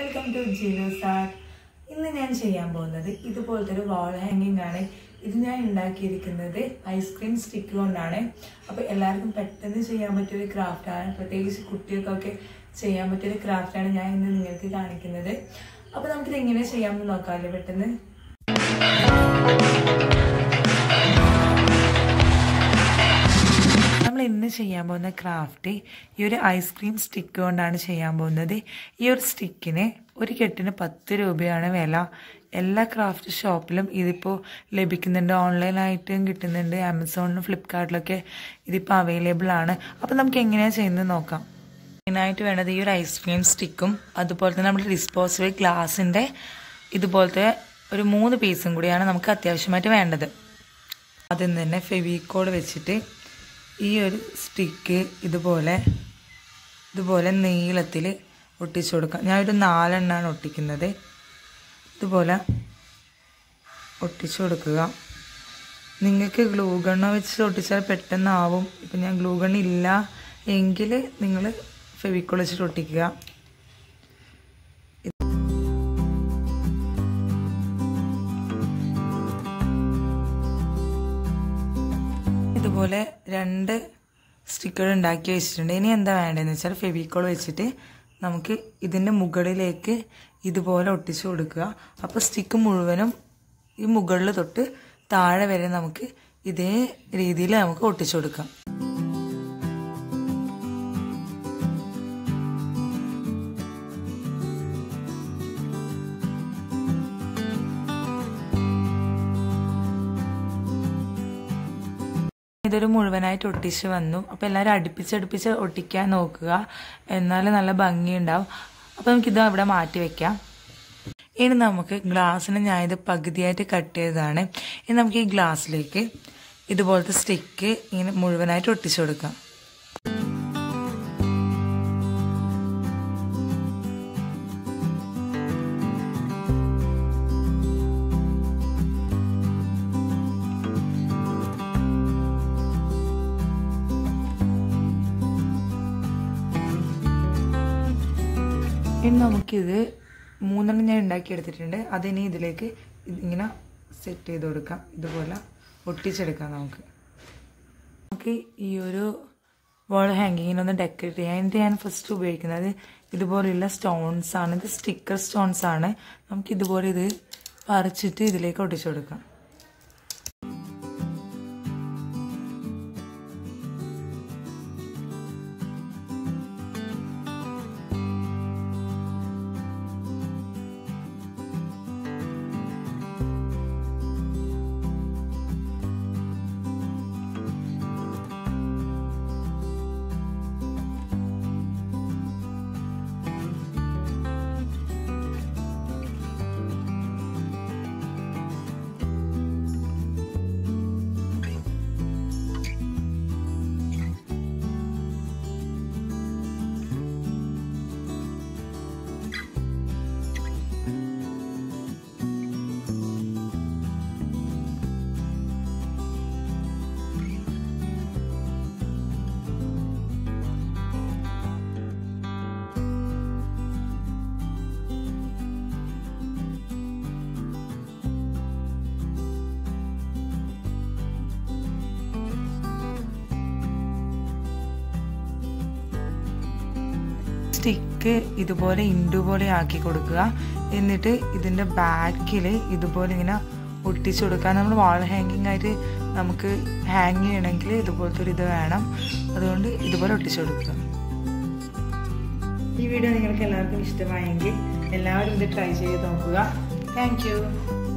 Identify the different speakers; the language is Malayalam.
Speaker 1: വെൽക്കം ടു ജിലോസ് ആർട്ട് ഇന്ന് ഞാൻ ചെയ്യാൻ പോകുന്നത് ഇതുപോലത്തെ ഒരു വാൾ ഹാങ്ങിങ് ആണ് ഇത് ഞാൻ ഉണ്ടാക്കിയിരിക്കുന്നത് ഐസ്ക്രീം സ്റ്റിക്ക് കൊണ്ടാണ് അപ്പോൾ എല്ലാവർക്കും പെട്ടെന്ന് ചെയ്യാൻ പറ്റിയൊരു ക്രാഫ്റ്റാണ് പ്രത്യേകിച്ച് കുട്ടികൾക്കൊക്കെ ചെയ്യാൻ പറ്റിയൊരു ക്രാഫ്റ്റാണ് ഞാൻ ഇന്ന് നിങ്ങൾക്ക് കാണിക്കുന്നത് അപ്പോൾ നമുക്കിത് എങ്ങനെ ചെയ്യാമെന്ന് നോക്കാമല്ലോ പെട്ടെന്ന് നമ്മൾ ഇന്ന് ചെയ്യാൻ പോകുന്ന ക്രാഫ്റ്റ് ഈ ഒരു ഐസ്ക്രീം സ്റ്റിക്ക് കൊണ്ടാണ് ചെയ്യാൻ പോകുന്നത് ഈ ഒരു സ്റ്റിക്കിന് ഒരു കെട്ടിന് പത്ത് രൂപയാണ് വില എല്ലാ ക്രാഫ്റ്റ് ഷോപ്പിലും ഇതിപ്പോൾ ലഭിക്കുന്നുണ്ട് ഓൺലൈനായിട്ടും കിട്ടുന്നുണ്ട് ആമസോണിലും ഫ്ലിപ്കാർട്ടിലൊക്കെ ഇതിപ്പോൾ അവൈലബിൾ ആണ് അപ്പോൾ നമുക്ക് എങ്ങനെയാണ് ചെയ്യുന്നത് നോക്കാം മെയിനായിട്ട് വേണ്ടത് ഈ ഒരു ഐസ്ക്രീം സ്റ്റിക്കും അതുപോലെ തന്നെ നമ്മുടെ ഡിസ്പോസിബിൾ ഗ്ലാസിൻ്റെ ഇതുപോലത്തെ ഒരു മൂന്ന് പീസും കൂടിയാണ് നമുക്ക് അത്യാവശ്യമായിട്ട് വേണ്ടത് ആദ്യം തന്നെ ഫെവിക്കോൾ വെച്ചിട്ട് ഈ ഒരു സ്റ്റിക്ക് ഇതുപോലെ ഇതുപോലെ നീളത്തിൽ ഒട്ടിച്ചു കൊടുക്കാം ഞാൻ ഒരു നാലെണ്ണമാണ് ഒട്ടിക്കുന്നത് ഇതുപോലെ ഒട്ടിച്ചു കൊടുക്കുക നിങ്ങൾക്ക് ഗ്ലൂ ഗണ്ണ വെച്ച് ഒട്ടിച്ചാൽ പെട്ടെന്നാവും ഇപ്പം ഞാൻ ഗ്ലൂ ഗണ്ണ് ഇല്ല എങ്കിൽ നിങ്ങൾ ഫെവിക്കോൾ വെച്ചിട്ട് ഒട്ടിക്കുക ഇതുപോലെ രണ്ട് സ്റ്റിക്കർ ഉണ്ടാക്കി വെച്ചിട്ടുണ്ട് ഇനി എന്താ വേണ്ടതെന്ന് വെച്ചാൽ ഫെവിക്കോൾ വെച്ചിട്ട് നമുക്ക് ഇതിൻ്റെ മുകളിലേക്ക് ഇതുപോലെ ഒട്ടിച്ചു കൊടുക്കുക അപ്പോൾ സ്റ്റിക്ക് മുഴുവനും ഈ മുകളിൽ തൊട്ട് താഴെ വരെ നമുക്ക് ഇതേ രീതിയിൽ നമുക്ക് ഒട്ടിച്ചു കൊടുക്കാം ഇതൊരു മുഴുവനായിട്ട് ഒട്ടിച്ച് വന്നു അപ്പോൾ എല്ലാവരും അടുപ്പിച്ചടുപ്പിച്ച് ഒട്ടിക്കാൻ നോക്കുക എന്നാലും നല്ല ഭംഗിയുണ്ടാവും അപ്പോൾ നമുക്കിത് അവിടെ മാറ്റി വെക്കാം ഇനി നമുക്ക് ഗ്ലാസ്സിന് ഞാൻ ഇത് പകുതിയായിട്ട് കട്ട് ചെയ്തതാണ് ഇനി നമുക്ക് ഈ ഗ്ലാസ്സിലേക്ക് ഇതുപോലത്തെ സ്റ്റിക്ക് ഇങ്ങനെ മുഴുവനായിട്ട് ഒട്ടിച്ചു കൊടുക്കാം ഇനി നമുക്കിത് മൂന്നെണ്ണം ഞാൻ ഉണ്ടാക്കിയെടുത്തിട്ടുണ്ട് അതിനി ഇതിലേക്ക് ഇങ്ങനെ സെറ്റ് ചെയ്ത് കൊടുക്കാം ഇതുപോലെ ഒട്ടിച്ചെടുക്കാം നമുക്ക് നമുക്ക് ഈ ഒരു വാൾ ഹാങ്കിങ്ങിനൊന്ന് ഡെക്കറേറ്റ് ചെയ്യാം എന്നിട്ട് ഞാൻ ഫസ്റ്റ് ഉപയോഗിക്കുന്നത് ഇതുപോലെയുള്ള സ്റ്റോൺസ് ആണ് ഇത് സ്റ്റിക്കർ സ്റ്റോൺസ് ആണ് നമുക്ക് ഇതുപോലെ ഇത് പറിച്ചിട്ട് ഇതിലേക്ക് ഒട്ടിച്ചു കൊടുക്കാം സ്റ്റിക്ക് ഇതുപോലെ ഇൻഡു പോലെ ആക്കി കൊടുക്കുക എന്നിട്ട് ഇതിൻ്റെ ബാക്കിൽ ഇതുപോലെ ഇങ്ങനെ ഒട്ടിച്ചു കൊടുക്കുക നമ്മൾ വാൾ ഹാങ്ങിങ് ആയിട്ട് നമുക്ക് ഹാങ് ചെയ്യണമെങ്കിൽ ഇതുപോലത്തെ ഒരു ഇത് വേണം അതുകൊണ്ട് ഇതുപോലെ ഒട്ടിച്ചു കൊടുക്കുക ഈ വീഡിയോ നിങ്ങൾക്ക് എല്ലാവർക്കും ഇഷ്ടമായെങ്കിൽ എല്ലാവരും ഇത് ട്രൈ ചെയ്ത് നോക്കുക താങ്ക്